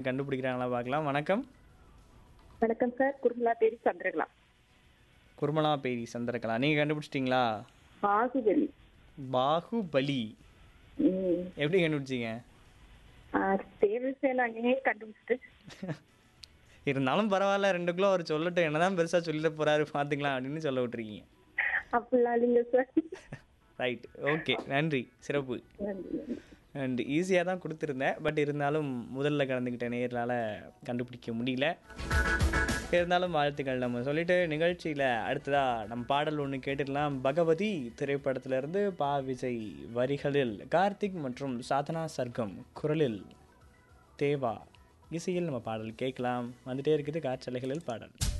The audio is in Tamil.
கண்டுபிடிக்கிறாங்களா பார்க்கலாம் வணக்கம் வணக்கம் சார் குருமலா பேரி சந்திரகலா குருமலா பேரி சந்திரகலா நீங்கள் கண்டுபிடிச்சிட்டிங்களா பாகுபலி பாகுபலி ம் எப்படி கண்டுபிடிச்சிங்க தேவசேனா அங்கேயே கண்டுபிடிச்சிட்டு இருந்தாலும் பரவாயில்ல ரெண்டு கிலோ அவர் சொல்லட்டும் என்னதான் பெருசாக சொல்லிட போறாரு பார்த்துக்கலாம் அப்படின்னு சொல்ல விட்டுருக்கீங்க அப்படிலாம் இல்லைங்க சார் ரைட் ஓகே நன்றி சிறப்பு நன்றி நன்றி அண்ட் ஈஸியாக தான் கொடுத்துருந்தேன் பட் இருந்தாலும் முதல்ல கலந்துக்கிட்ட நேரால் கண்டுபிடிக்க முடியல இருந்தாலும் வாழ்த்துக்கள் நம்ம சொல்லிட்டு நிகழ்ச்சியில் அடுத்ததாக நம்ம பாடல் ஒன்று கேட்டுடலாம் பகவதி திரைப்படத்திலிருந்து பா விஜய் வரிகளில் கார்த்திக் மற்றும் சாதனா சர்க்கம் குரலில் தேவா இசையில் நம்ம பாடல் கேட்கலாம் வந்துட்டே இருக்குது காற்றலைகளில் பாடல்